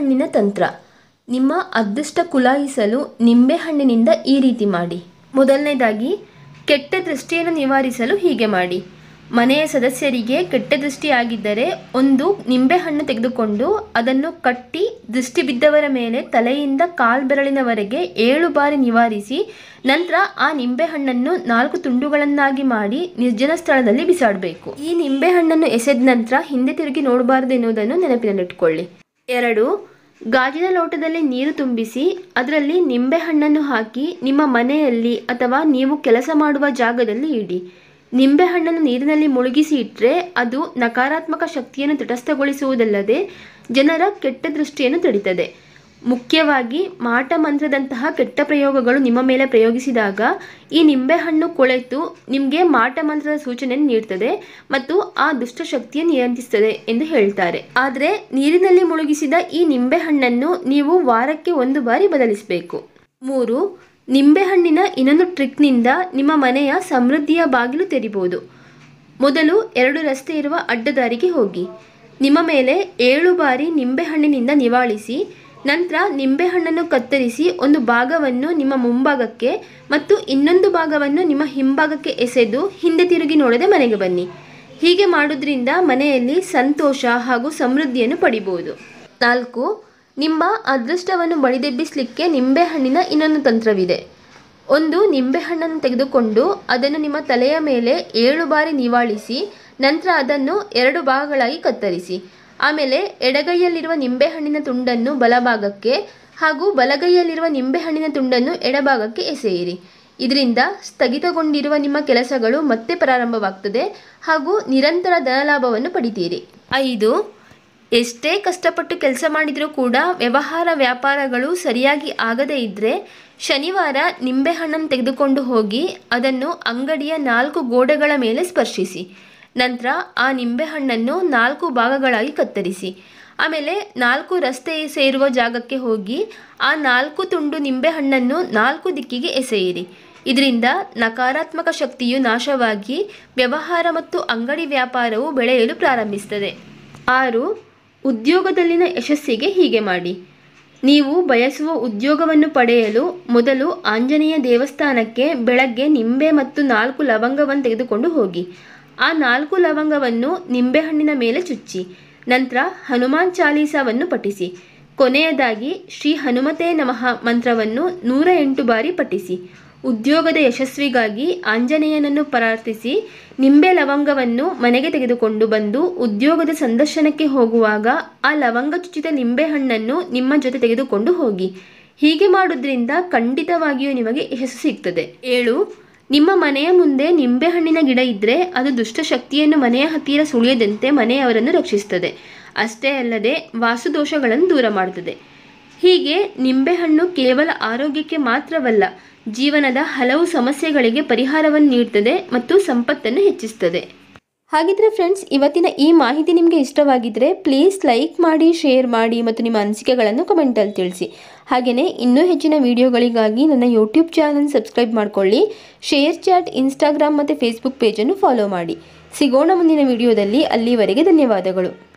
ನಿಂಬೆಹಣ್ಣಿನ ತಂತ್ರ ನಿಮ್ಮ ಅದೃಷ್ಟ ಕುಲಾಯಿಸಲು ನಿಂಬೆಹಣ್ಣಿನಿಂದ ಈ ರೀತಿ ಮಾಡಿ ಮೊದಲನೇದಾಗಿ ಕೆಟ್ಟ ದೃಷ್ಟಿಯನ್ನು ನಿವಾರಿಸಲು ಹೀಗೆ ಮಾಡಿ ಮನೆಯ ಸದಸ್ಯರಿಗೆ ಕೆಟ್ಟ ದೃಷ್ಟಿ ಆಗಿದ್ದರೆ ಒಂದು ನಿಂಬೆಹಣ್ಣು ತೆಗೆದುಕೊಂಡು ಅದನ್ನು ಕಟ್ಟಿ ದೃಷ್ಟಿ ಬಿದ್ದವರ ಮೇಲೆ ತಲೆಯಿಂದ ಕಾಲ್ಬೆರಳಿನವರೆಗೆ ಏಳು ಬಾರಿ ನಿವಾರಿಸಿ ನಂತರ ಆ ನಿಂಬೆಹಣ್ಣನ್ನು ನಾಲ್ಕು ತುಂಡುಗಳನ್ನಾಗಿ ಮಾಡಿ ನಿರ್ಜನ ಸ್ಥಳದಲ್ಲಿ ಬಿಸಾಡಬೇಕು ಈ ನಿಂಬೆಹಣ್ಣನ್ನು ಎಸೆದ ನಂತರ ಹಿಂದೆ ತಿರುಗಿ ನೋಡಬಾರದು ಎನ್ನುವುದನ್ನು ನೆನಪಿನಲ್ಲಿಟ್ಕೊಳ್ಳಿ ಎರಡು ಗಾಜಿನ ಲೋಟದಲ್ಲಿ ನೀರು ತುಂಬಿಸಿ ಅದರಲ್ಲಿ ನಿಂಬೆಹಣ್ಣನ್ನು ಹಾಕಿ ನಿಮ್ಮ ಮನೆಯಲ್ಲಿ ಅಥವಾ ನೀವು ಕೆಲಸ ಮಾಡುವ ಜಾಗದಲ್ಲಿ ಇಡಿ ನಿಂಬೆಹಣ್ಣನ್ನು ನೀರಿನಲ್ಲಿ ಮುಳುಗಿಸಿ ಇಟ್ಟರೆ ಅದು ನಕಾರಾತ್ಮಕ ಶಕ್ತಿಯನ್ನು ತಟಸ್ಥಗೊಳಿಸುವುದಲ್ಲದೆ ಜನರ ಕೆಟ್ಟ ದೃಷ್ಟಿಯನ್ನು ತಡಿತದೆ ಮುಖ್ಯವಾಗಿ ಮಾಟ ಮಂತ್ರದಂತಹ ಕೆಟ್ಟ ಪ್ರಯೋಗಗಳು ನಿಮ್ಮ ಮೇಲೆ ಪ್ರಯೋಗಿಸಿದಾಗ ಈ ನಿಂಬೆಹಣ್ಣು ಕೊಳೆತು ನಿಮಗೆ ಮಾಟ ಮಂತ್ರದ ಸೂಚನೆಯನ್ನು ನೀಡ್ತದೆ ಮತ್ತು ಆ ದುಷ್ಟಶಕ್ತಿಯನ್ನು ನಿಯಂತ್ರಿಸ್ತದೆ ಎಂದು ಹೇಳ್ತಾರೆ ಆದರೆ ನೀರಿನಲ್ಲಿ ಮುಳುಗಿಸಿದ ಈ ನಿಂಬೆಹಣ್ಣನ್ನು ನೀವು ವಾರಕ್ಕೆ ಒಂದು ಬಾರಿ ಬದಲಿಸಬೇಕು ಮೂರು ನಿಂಬೆಹಣ್ಣಿನ ಇನ್ನೊಂದು ಟ್ರಿಕ್ನಿಂದ ನಿಮ್ಮ ಮನೆಯ ಸಮೃದ್ಧಿಯ ಬಾಗಿಲು ತೆರಿಬೋದು ಮೊದಲು ಎರಡು ರಸ್ತೆ ಇರುವ ಅಡ್ಡದಾರಿಗೆ ಹೋಗಿ ನಿಮ್ಮ ಮೇಲೆ ಏಳು ಬಾರಿ ನಿಂಬೆಹಣ್ಣಿನಿಂದ ನಿವಾಳಿಸಿ ನಂತರ ನಿಂಬೆಹಣ್ಣನ್ನು ಕತ್ತರಿಸಿ ಒಂದು ಭಾಗವನ್ನು ನಿಮ್ಮ ಮುಂಭಾಗಕ್ಕೆ ಮತ್ತು ಇನ್ನೊಂದು ಭಾಗವನ್ನು ನಿಮ್ಮ ಹಿಂಭಾಗಕ್ಕೆ ಎಸೆದು ಹಿಂದೆ ತಿರುಗಿ ನೋಡದೆ ಮನೆಗೆ ಬನ್ನಿ ಹೀಗೆ ಮಾಡೋದ್ರಿಂದ ಮನೆಯಲ್ಲಿ ಸಂತೋಷ ಹಾಗೂ ಸಮೃದ್ಧಿಯನ್ನು ಪಡಿಬೋದು ನಾಲ್ಕು ನಿಮ್ಮ ಅದೃಷ್ಟವನ್ನು ಬಡಿದೆಬ್ಬಿಸಲಿಕ್ಕೆ ನಿಂಬೆಹಣ್ಣಿನ ಇನ್ನೊಂದು ತಂತ್ರವಿದೆ ಒಂದು ನಿಂಬೆಹಣ್ಣನ್ನು ತೆಗೆದುಕೊಂಡು ಅದನ್ನು ನಿಮ್ಮ ತಲೆಯ ಮೇಲೆ ಏಳು ಬಾರಿ ನಿವಾಳಿಸಿ ನಂತರ ಅದನ್ನು ಎರಡು ಭಾಗಗಳಾಗಿ ಕತ್ತರಿಸಿ ಆಮೇಲೆ ಎಡಗೈಯಲ್ಲಿರುವ ನಿಂಬೆಹಣ್ಣಿನ ತುಂಡನ್ನು ಬಲಭಾಗಕ್ಕೆ ಹಾಗೂ ಬಲಗೈಯಲ್ಲಿರುವ ನಿಂಬೆಹಣ್ಣಿನ ತುಂಡನ್ನು ಎಡಭಾಗಕ್ಕೆ ಎಸೆಯಿರಿ ಇದರಿಂದ ಸ್ಥಗಿತಗೊಂಡಿರುವ ನಿಮ್ಮ ಕೆಲಸಗಳು ಮತ್ತೆ ಪ್ರಾರಂಭವಾಗ್ತದೆ ಹಾಗೂ ನಿರಂತರ ಧನಲಾಭವನ್ನು ಪಡಿತೀರಿ ಐದು ಎಷ್ಟೇ ಕಷ್ಟಪಟ್ಟು ಕೆಲಸ ಮಾಡಿದರೂ ಕೂಡ ವ್ಯವಹಾರ ವ್ಯಾಪಾರಗಳು ಸರಿಯಾಗಿ ಆಗದೇ ಇದ್ದರೆ ಶನಿವಾರ ನಿಂಬೆಹಣ್ಣನ್ನು ತೆಗೆದುಕೊಂಡು ಹೋಗಿ ಅದನ್ನು ಅಂಗಡಿಯ ನಾಲ್ಕು ಗೋಡೆಗಳ ಮೇಲೆ ಸ್ಪರ್ಶಿಸಿ ನಂತರ ಆ ನಿಂಬೆಹಣ್ಣನ್ನು ನಾಲ್ಕು ಭಾಗಗಳಾಗಿ ಕತ್ತರಿಸಿ ಆಮೇಲೆ ನಾಲ್ಕು ರಸ್ತೆ ಸೇರುವ ಜಾಗಕ್ಕೆ ಹೋಗಿ ಆ ನಾಲ್ಕು ತುಂಡು ನಿಂಬೆಹಣ್ಣನ್ನು ನಾಲ್ಕು ದಿಕ್ಕಿಗೆ ಎಸೆಯಿರಿ ಇದರಿಂದ ನಕಾರಾತ್ಮಕ ಶಕ್ತಿಯು ನಾಶವಾಗಿ ವ್ಯವಹಾರ ಮತ್ತು ಅಂಗಡಿ ವ್ಯಾಪಾರವು ಬೆಳೆಯಲು ಪ್ರಾರಂಭಿಸ್ತದೆ ಆರು ಉದ್ಯೋಗದಲ್ಲಿನ ಯಶಸ್ಸಿಗೆ ಹೀಗೆ ಮಾಡಿ ನೀವು ಬಯಸುವ ಉದ್ಯೋಗವನ್ನು ಪಡೆಯಲು ಮೊದಲು ಆಂಜನೇಯ ದೇವಸ್ಥಾನಕ್ಕೆ ಬೆಳಗ್ಗೆ ನಿಂಬೆ ಮತ್ತು ನಾಲ್ಕು ಲವಂಗವನ್ನು ತೆಗೆದುಕೊಂಡು ಹೋಗಿ ಆ ನಾಲ್ಕು ಲವಂಗವನ್ನು ನಿಂಬೆಹಣ್ಣಿನ ಮೇಲೆ ಚುಚ್ಚಿ ನಂತರ ಹನುಮಾನ್ ಚಾಲೀಸವನ್ನು ಪಠಿಸಿ ಕೊನೆಯದಾಗಿ ಶ್ರೀ ಹನುಮತೇ ನಮಃ ಮಂತ್ರವನ್ನು ನೂರ ಎಂಟು ಬಾರಿ ಪಠಿಸಿ ಉದ್ಯೋಗದ ಯಶಸ್ವಿಗಾಗಿ ಆಂಜನೇಯನನ್ನು ಪ್ರಾರ್ಥಿಸಿ ನಿಂಬೆ ಲವಂಗವನ್ನು ಮನೆಗೆ ತೆಗೆದುಕೊಂಡು ಬಂದು ಉದ್ಯೋಗದ ಸಂದರ್ಶನಕ್ಕೆ ಹೋಗುವಾಗ ಆ ಲವಂಗ ಚುಚ್ಚಿದ ನಿಂಬೆಹಣ್ಣನ್ನು ನಿಮ್ಮ ಜೊತೆ ತೆಗೆದುಕೊಂಡು ಹೋಗಿ ಹೀಗೆ ಮಾಡೋದ್ರಿಂದ ಖಂಡಿತವಾಗಿಯೂ ನಿಮಗೆ ಯಶಸ್ಸು ಸಿಗ್ತದೆ ಏಳು ನಿಮ್ಮ ಮನೆಯ ಮುಂದೆ ನಿಂಬೆಹಣ್ಣಿನ ಗಿಡ ಇದ್ದರೆ ಅದು ದುಷ್ಟಶಕ್ತಿಯನ್ನು ಮನೆಯ ಹತ್ತಿರ ಸುಳಿಯದಂತೆ ಮನೆಯವರನ್ನು ರಕ್ಷಿಸ್ತದೆ ಅಷ್ಟೇ ಅಲ್ಲದೆ ವಾಸುದೋಷಗಳನ್ನು ದೂರ ಮಾಡುತ್ತದೆ ಹೀಗೆ ನಿಂಬೆಹಣ್ಣು ಕೇವಲ ಆರೋಗ್ಯಕ್ಕೆ ಮಾತ್ರವಲ್ಲ ಜೀವನದ ಹಲವು ಸಮಸ್ಯೆಗಳಿಗೆ ಪರಿಹಾರವನ್ನು ನೀಡ್ತದೆ ಮತ್ತು ಸಂಪತ್ತನ್ನು ಹೆಚ್ಚಿಸ್ತದೆ ಹಾಗಿದ್ರೆ ಫ್ರೆಂಡ್ಸ್ ಇವತ್ತಿನ ಈ ಮಾಹಿತಿ ನಿಮಗೆ ಇಷ್ಟವಾಗಿದ್ದರೆ ಪ್ಲೀಸ್ ಲೈಕ್ ಮಾಡಿ ಶೇರ್ ಮಾಡಿ ಮತ್ತು ನಿಮ್ಮ ಅನಿಸಿಕೆಗಳನ್ನು ಕಮೆಂಟಲ್ಲಿ ತಿಳಿಸಿ ಹಾಗೆಯೇ ಇನ್ನೂ ಹೆಚ್ಚಿನ ವಿಡಿಯೋಗಳಿಗಾಗಿ ನನ್ನ ಯೂಟ್ಯೂಬ್ ಚಾನಲ್ ಸಬ್ಸ್ಕ್ರೈಬ್ ಮಾಡಿಕೊಳ್ಳಿ ಶೇರ್ ಚಾಟ್ ಇನ್ಸ್ಟಾಗ್ರಾಮ್ ಮತ್ತು ಫೇಸ್ಬುಕ್ ಪೇಜನ್ನು ಫಾಲೋ ಮಾಡಿ ಸಿಗೋಣ ಮುಂದಿನ ವಿಡಿಯೋದಲ್ಲಿ ಅಲ್ಲಿವರೆಗೆ ಧನ್ಯವಾದಗಳು